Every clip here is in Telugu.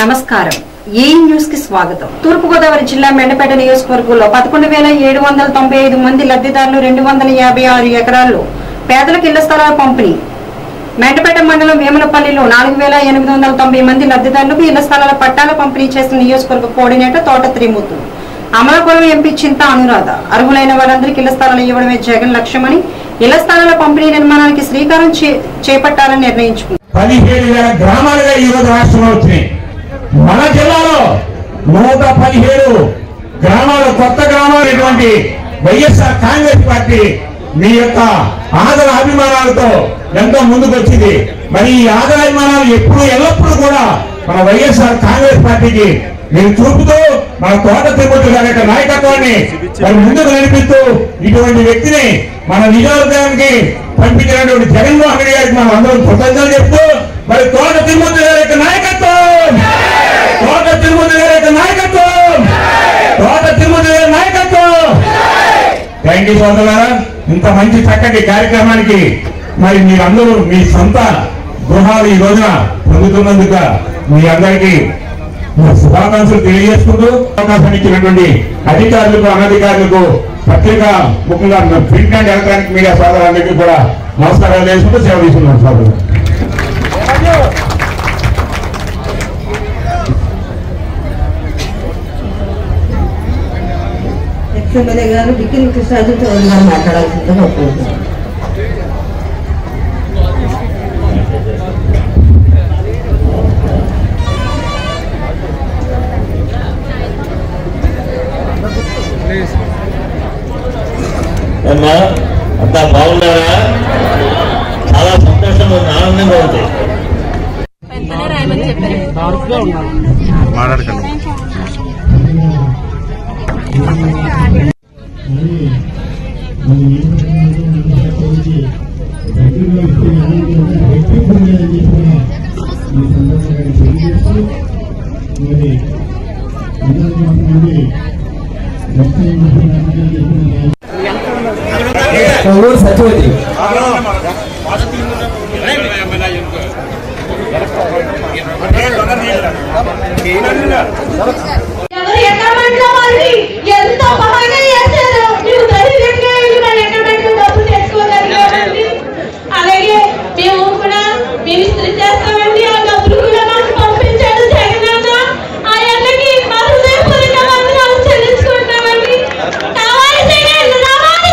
నమస్కారం ఏ న్యూస్ కి స్వాగతం తూర్పుగోదావరి జిల్లా మెండపేట నియోజకవర్గంలో పదకొండు వేల ఏడు వందల తొంభై ఐదు మంది లబ్ధిదారులు రెండు వందల యాభై ఆరు ఎకరాల్లో పేదలకు ఇళ్ల స్థలాల పంపిణీ మెండపేట మండలం వేములపల్లిలో నాలుగు వేల ఎనిమిది వందల తొంభై మంది లబ్ధిదారులకు ఇళ్ల స్థలాల పట్టాల పంపిణీ చేసిన నియోజకవర్గ కోఆర్డినేటర్ తోట త్రిమూర్తులు అమలాపురం ఎంపీ చింత అనురాధ అర్హులైన వారందరికీ ఇళ్ల స్థలాలు ఇవ్వడమే జగన్ లక్ష్యమని ఇళ్ల స్థలాల పంపిణీ నిర్మాణానికి శ్రీకారం చే- చేపట్టాలని నిర్ణయించుకున్నారు పదిహేడు వేల గ్రామాలుగా ఈరోజు రాష్ట్రంలో వచ్చినాయి మన జిల్లాలో నూట పదిహేడు గ్రామాలు కొత్త గ్రామాలైనటువంటి వైఎస్ఆర్ కాంగ్రెస్ పార్టీ మీ యొక్క ఆదర అభిమానాలతో ఎంతో ముందుకు వచ్చింది మరి ఈ ఆదర అభిమానాలు ఎప్పుడు ఎల్లప్పుడూ కూడా మన వైఎస్ఆర్ కాంగ్రెస్ పార్టీకి మీరు చూపుతూ మన తోట తిరుపతి గారి యొక్క నాయకత్వాన్ని మరి ముందుకు నడిపిస్తూ ఇటువంటి వ్యక్తిని మన నియోజకవర్గానికి పంపించినటువంటి జగన్మోహన్ రెడ్డి గారికి మనం అందరం కృతజ్ఞతలు చెప్తూ మరి తోట తిరుమతి గారి యొక్క నాయకత్వం తోట తిరుమతి గారి యొక్క నాయకత్వం తోట తిరుమతి గారి నాయకత్వం థ్యాంక్ యూ సోదరులారా ఇంత మంచి చక్కటి కార్యక్రమానికి మరి మీరందరూ మీ సొంత గృహాలు ఈ రోజున పొందుతున్నందుకు మీ అందరికీ నా శుభాకాంక్షలు తెలియజేసుకుంటూ అవకాశం ఇచ్చినటువంటి అధికారులకు అనధికారులకు పత్రిక ముఖ్యంగా ప్రింట్ అండ్ ఎలక్ట్రానిక్ మీడియా సోదరులందరికీ కూడా నమస్కారాలు చేసుకుంటూ సేవ తీసుకున్నాను సోదరులు ఎక్స్ఎమ్మెల్యే గారు బిక్కిన కృష్ణాజు చౌదరి గారు మాట్లాడాల్సిందిగా కోరుకుంటున్నాను అమ్మా అంతా బాగున్నారా చాలా సంతోషంగా ఉంది ఆనందంగా ఉంది వెంటనే రాయమని చెప్పారు కొల్లూరు సత్యవతి ఎవరు ఎక్కడ మాట్లాడాలి ఎంతో బాగా చేశారు ನೀವು ధైర్యంగా వెళ్ళి మన ఎక్కడ పెట్టిన డబ్బు తెచ్చుకోగలిగామండి అలాగే మేము కూడా మినిస్ట్రీ చేస్తామండి ఆ డబ్బులు కూడా మాకు పంపించాడు జగన్ అన్న ఆ అన్నకి మా హృదయపూర్వక వందనాలు చెల్లించుకుంటామండి కావాలి జగన్ రావాలి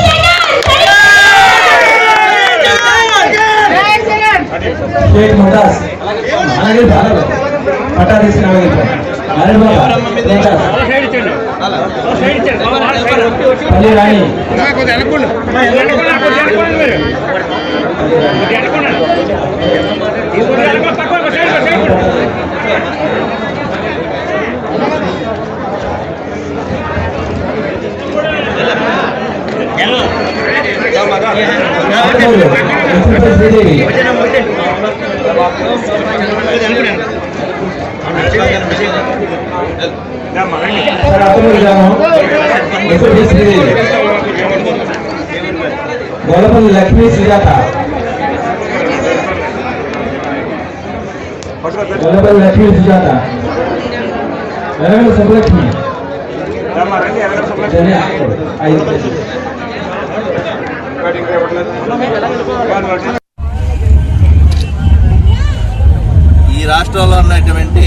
జగన్ షేక్ ముంతాజ్ అలాగే బాగా పట్టా తీసిన అరే బాబా ముంతాజ్ పల్లి రాణి ఆటోలు, మున్సిపల్ శ్రీదేవి సార్ ఆటోలు గ్రామం మున్సిపల్ శ్రీదేవి గోలపల్లి లక్ష్మీ సుజాత గోలపల్లి లక్ష్మీ సుజాత వెనగల సుబ్బలక్ష్మి జనే ఐదు ఈ రాష్ట్రంలో ఉన్నటువంటి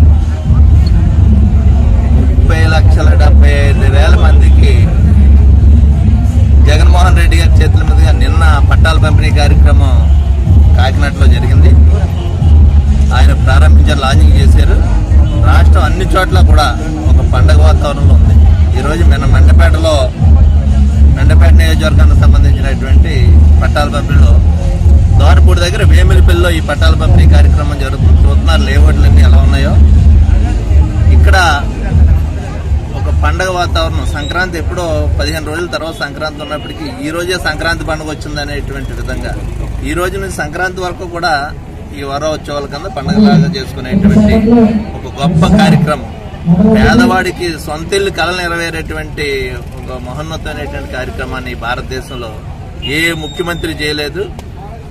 ముప్పై లక్షల డెబ్బై ఐదు వేల మందికి జగన్మోహన్ రెడ్డి గారి చేతుల మీదుగా నిన్న పట్టాల పంపిణీ కార్యక్రమం కాకినాడలో జరిగింది ఆయన ప్రారంభించారు లాంచింగ్ చేశారు రాష్ట్రం అన్ని చోట్ల కూడా ఒక పండగ వాతావరణంలో ఉంది ఈరోజు మన మెండపేటలో మెండపేట నియోజకవర్గానికి సంబంధించినటువంటి పట్టాల పంపిణీలో దోరపూడి దగ్గర వేమిలిపల్లిలో ఈ పట్టాల పంపిణీ కార్యక్రమం జరుగుతుంది చూస్తున్నారు లేఅవుట్లన్నీ ఎలా ఉన్నాయో ఇక్కడ ఒక పండగ వాతావరణం సంక్రాంతి ఎప్పుడో పదిహేను రోజుల తర్వాత సంక్రాంతి ఉన్నప్పటికీ ఈ రోజే సంక్రాంతి పండుగ వచ్చింది అనేటువంటి విధంగా ఈ రోజు నుంచి సంక్రాంతి వరకు కూడా ఈ వరోత్సవాల కింద పండుగలాగా చేసుకునేటువంటి ఒక గొప్ప కార్యక్రమం పేదవాడికి సొంత ఇల్లు కళ నెరవేరేటువంటి ఒక మహోన్నతమైనటువంటి కార్యక్రమాన్ని ఈ భారతదేశంలో ఏ ముఖ్యమంత్రి చేయలేదు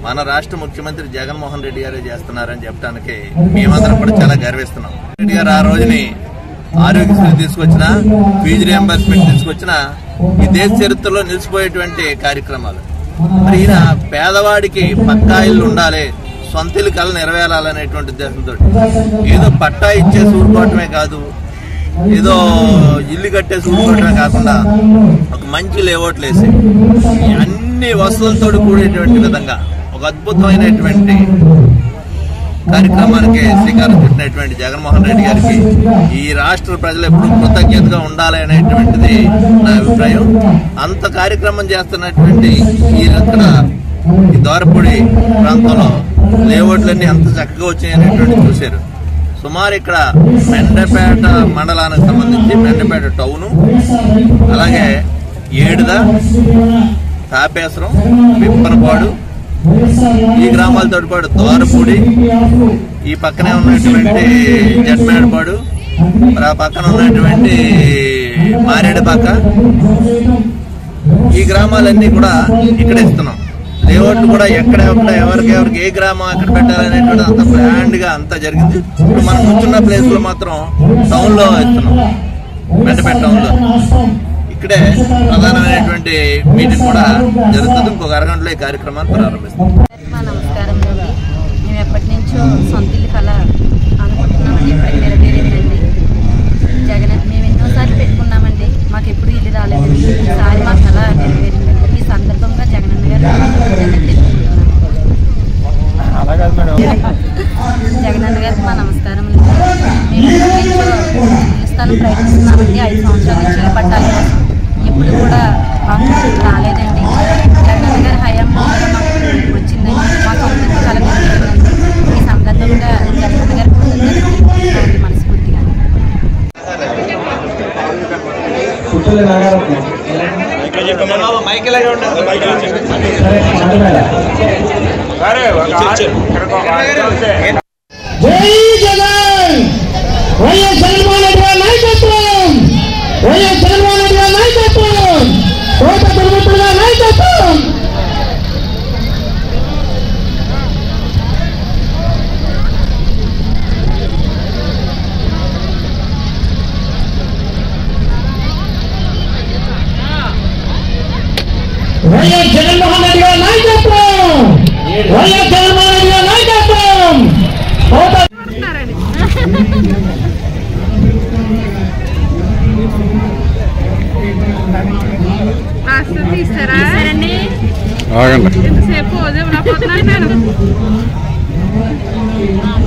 మన రాష్ట్ర ముఖ్యమంత్రి జగన్మోహన్ రెడ్డి గారే చేస్తున్నారని చెప్పడానికి మేమందరం కూడా చాలా గర్విస్తున్నాం రెడ్డి గారు ఆ రోజుని ఆరోగ్యశ్రీ తీసుకొచ్చిన ఫీజు రియంబర్స్మెంట్ తీసుకొచ్చిన ఈ దేశ చరిత్రలో నిలిచిపోయేటువంటి కార్యక్రమాలు మరి ఈయన పేదవాడికి పక్కా ఇల్లు ఉండాలి సొంత ఇల్లు కళ నెరవేరాలనేటువంటి ఉద్దేశంతో ఏదో పట్టా ఇచ్చేసి ఊరుకోవటమే కాదు ఏదో ఇల్లు కట్టేసి ఊరుకోవటమే కాకుండా ఒక మంచి లేఅవుట్లు వేసి ఈ అన్ని వసతులతో కూడేటువంటి విధంగా ఒక అద్భుతమైనటువంటి కార్యక్రమానికి శ్రీకారం చుట్టినటువంటి జగన్మోహన్ రెడ్డి గారికి ఈ రాష్ట్ర ప్రజలు ఎప్పుడు కృతజ్ఞతగా ఉండాలి అనేటువంటిది నా అభిప్రాయం అంత కార్యక్రమం చేస్తున్నటువంటి ఈ ఇక్కడ ఈ దోరపూడి ప్రాంతంలో లేఅవుట్లన్నీ అంత చక్కగా వచ్చాయి అనేటువంటి చూశారు సుమారు ఇక్కడ మెండపేట మండలానికి సంబంధించి మెండపేట టౌను అలాగే ఏడుద తాపేశ్వరం పిప్పనపాడు ఈ గ్రామాలతో పాటు దోరపూడి ఈ పక్కనే ఉన్నటువంటి జట్మేడపాడు మరి ఆ పక్కన ఉన్నటువంటి మారేడుపాక ఈ గ్రామాలన్నీ కూడా ఇక్కడ ఇస్తున్నాం లేఅవుట్ కూడా ఎక్కడ ఎక్కడ ఎవరికి ఎవరికి ఏ గ్రామం ఎక్కడ పెట్టాలనేటువంటి అంత ప్లాండ్ గా అంతా జరిగింది ఇప్పుడు మనం కూర్చున్న ప్లేస్ లో మాత్రం టౌన్ లో ఇస్తున్నాం మెండపేట టౌన్ లో ఇక్కడే ప్రధానమైనటువంటి మీటింగ్ కూడా జరుగుతుంది ఇంకొక అరగంటలో ఈ కార్యక్రమాన్ని ప్రారంభిస్తాం మా నమస్కారం అండి మేము ఎప్పటి నుంచో సొంత ఇల్లు కళ అనుకుంటున్నామని ఇప్పటికి నెరవేరిందండి జగన్ మేము ఎన్నోసార్లు పెట్టుకున్నామండి మాకు ఎప్పుడు ఇల్లు రాలేదండి ఈసారి మా కళ నెరవేరిందండి ఈ సందర్భంగా జగనన్న గారు కృతజ్ఞతలు తెలుపుకుంటున్నాను. జగనన్న గారికి మా నమస్కారం అండి మేము ఎప్పటి నుంచో ఇల్లు స్థలం ప్రయత్నిస్తున్నామండి ఐదు సంవత్సరాల నుంచి ఇల్లు పట్టాలి కోసం ఇప్పుడు కూడా మాకు రాలేదండి జగనన్న గారి హయాంలో కూడా మాకు వచ్చిందండి మా సొంత కళ నెరవేరిందండి ఈ సందర్భంగా జగనన్న గారి కృతజ్ఞతలు తెలుపుకుంటున్నామండి మనస్ఫూర్తిగా పుట్టల నాగారత్నం సరే మాట మీద జై జగన్ వైఎస్ జగన్మోహన్ రెడ్డి గారి నాయకత్వం వైఎస్ జగన్మోహన్ రెడ్డి గారి నాయకత్వం కోట తిరుమతుల గారి నాయకత్వం వైఎస్ జగన్మోహన్ రెడ్డి గారి నాయకత్వం వైఎస్ జగన్మోహన్ రెడ్డి గారి నాయకత్వం కోట ఆగండి సేపు ఉదయం నా పొద్దున